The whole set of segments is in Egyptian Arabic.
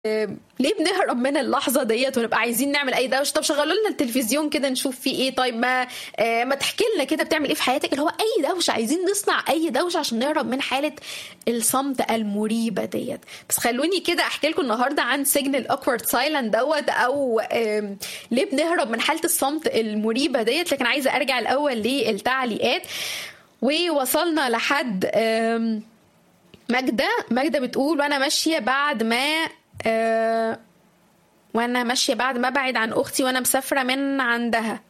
ليه بنهرب من اللحظه ديت ونبقى عايزين نعمل اي دوشه طب شغلوا لنا التلفزيون كده نشوف فيه ايه طيب ما آه ما تحكي لنا كده بتعمل ايه في حياتك اللي هو اي دوشه عايزين نصنع اي دوشه عشان نهرب من حاله الصمت المريبه ديت بس خلوني كده احكي لكم النهارده عن سجن الاكورد سايلنت دوت او آه ليه بنهرب من حاله الصمت المريبه ديت لكن عايزه ارجع الاول للتعليقات ووصلنا لحد آه ماجدة ماجدة بتقول وانا ماشية بعد ما أه وانا ماشية بعد ما ابعد عن اختي وانا مسافرة من عندها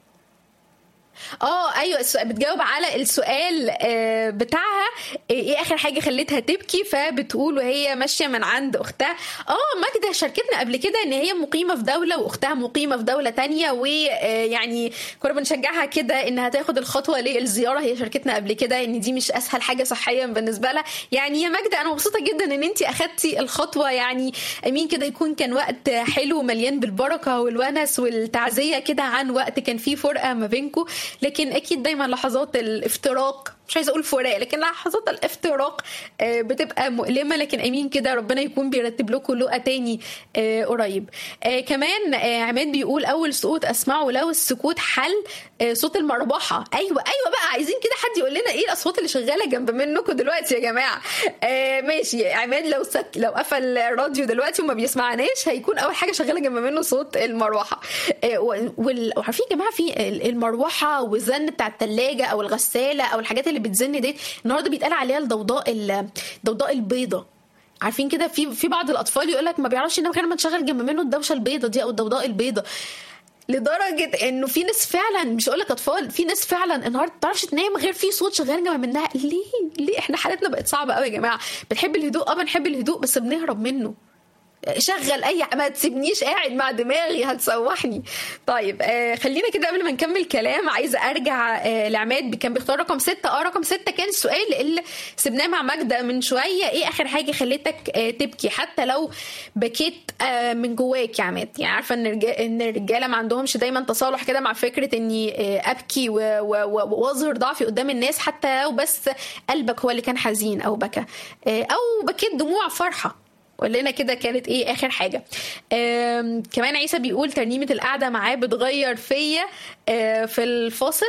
اه ايوه السؤال بتجاوب على السؤال آه بتاعها ايه اخر حاجه خلتها تبكي فبتقول وهي ماشيه من عند اختها اه ماجده شاركتنا قبل كده ان هي مقيمه في دوله واختها مقيمه في دوله تانية ويعني كنا بنشجعها كده انها تاخد الخطوه للزياره هي شاركتنا قبل كده ان دي مش اسهل حاجه صحيا بالنسبه لها يعني يا ماجده انا مبسوطه جدا ان انت اخدتي الخطوه يعني امين كده يكون كان وقت حلو مليان بالبركه والونس والتعزيه كده عن وقت كان فيه فرقه ما بينكم لكن اكيد دايما لحظات الافتراق مش عايزه اقول فراق لكن لحظات الافتراق بتبقى مؤلمه لكن امين كده ربنا يكون بيرتب لكم لقى تاني قريب كمان عماد بيقول اول صوت اسمعه لو السكوت حل صوت المربحه ايوه ايوه بقى عايزين كده حد يقول لنا ايه الاصوات اللي شغاله جنب منكم دلوقتي يا جماعه ماشي عماد لو سك لو قفل الراديو دلوقتي وما بيسمعناش هيكون اول حاجه شغاله جنب منه صوت المروحه وعارفين يا جماعه في المروحه والزن بتاع الثلاجه او الغساله او الحاجات اللي بتزن ديت النهارده بيتقال عليها الضوضاء الضوضاء البيضاء عارفين كده في في بعض الاطفال يقول لك ما بيعرفش ينام غير ما تشغل جنب منه الدوشه البيضاء دي او الضوضاء البيضاء لدرجه انه في ناس فعلا مش هقول لك اطفال في ناس فعلا النهارده ما تعرفش تنام غير في صوت شغال جنب منها ليه ليه احنا حالتنا بقت صعبه قوي يا جماعه بنحب الهدوء اه بنحب الهدوء بس بنهرب منه شغل اي ما تسيبنيش قاعد مع دماغي هتسوحني طيب آه خلينا كده قبل ما نكمل كلام عايزه ارجع آه لعماد كان بيختار رقم ستة اه رقم ستة كان السؤال اللي سبناه مع ماجدة من شويه ايه اخر حاجه خلتك آه تبكي حتى لو بكيت آه من جواك يا عماد يعني عارفه ان ان الرجاله ما عندهمش دايما تصالح كده مع فكره اني آه ابكي واظهر ضعفي قدام الناس حتى لو بس قلبك هو اللي كان حزين او بكى آه او بكيت دموع فرحه قول لنا كده كانت ايه اخر حاجه كمان عيسى بيقول ترنيمه القعده معاه بتغير فيا في الفاصل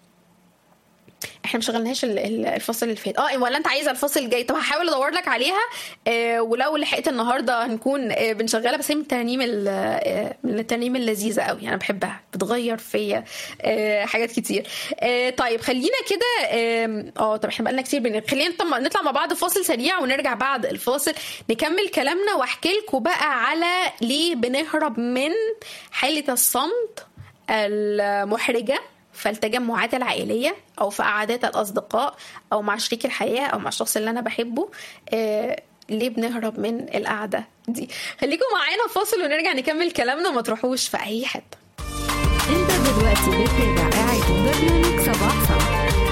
احنا ما شغلناش الفصل اللي فات اه ولا انت عايزه الفصل الجاي طب هحاول ادور لك عليها آه ولو لحقت النهارده هنكون آه بنشغلها بس هي من الترانيم من الترانيم اللذيذه قوي انا بحبها بتغير فيا آه حاجات كتير آه طيب خلينا كده اه طب احنا بقالنا كتير بن... خلينا نطلع مع بعض فاصل سريع ونرجع بعد الفاصل نكمل كلامنا واحكي لكم بقى على ليه بنهرب من حاله الصمت المحرجه في التجمعات العائليه او في قعدات الاصدقاء او مع شريك الحياه او مع الشخص اللي انا بحبه آه ليه بنهرب من القعده دي خليكم معانا فاصل ونرجع نكمل كلامنا ما تروحوش في اي حته انت دلوقتي بتتابع قاعد برنامج صباح صباح